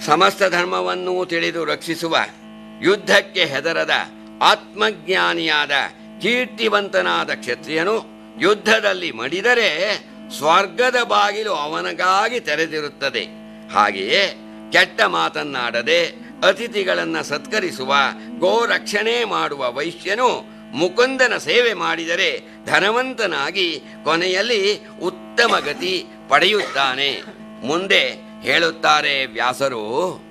ಸಮಸ್ತ ಧರ್ಮವನ್ನೂ ತಿಳಿದು ರಕ್ಷಿಸುವ ಯುದ್ಧಕ್ಕೆ ಹೆದರದ ಆತ್ಮಜ್ಞಾನಿಯಾದ ಕೀರ್ತಿವಂತನಾದ ಕ್ಷತ್ರಿಯನು ಯುದ್ಧದಲ್ಲಿ ಮಡಿದರೆ ಸ್ವರ್ಗದ ಬಾಗಿಲು ಅವನಿಗಾಗಿ ತೆರೆದಿರುತ್ತದೆ ಹಾಗೆಯೇ ಕೆಟ್ಟ ಮಾತನ್ನಾಡದೆ ಅತಿಥಿಗಳನ್ನ ಸತ್ಕರಿಸುವ ಗೋರಕ್ಷಣೆ ಮಾಡುವ ವೈಶ್ಯನು ಮುಕುಂದನ ಸೇವೆ ಮಾಡಿದರೆ ಧನವಂತನಾಗಿ ಕೊನೆಯಲ್ಲಿ ಉತ್ತಮ ಗತಿ ಪಡೆಯುತ್ತಾನೆ ಮುಂದೆ ಹೇಳುತ್ತಾರೆ ವ್ಯಾಸರು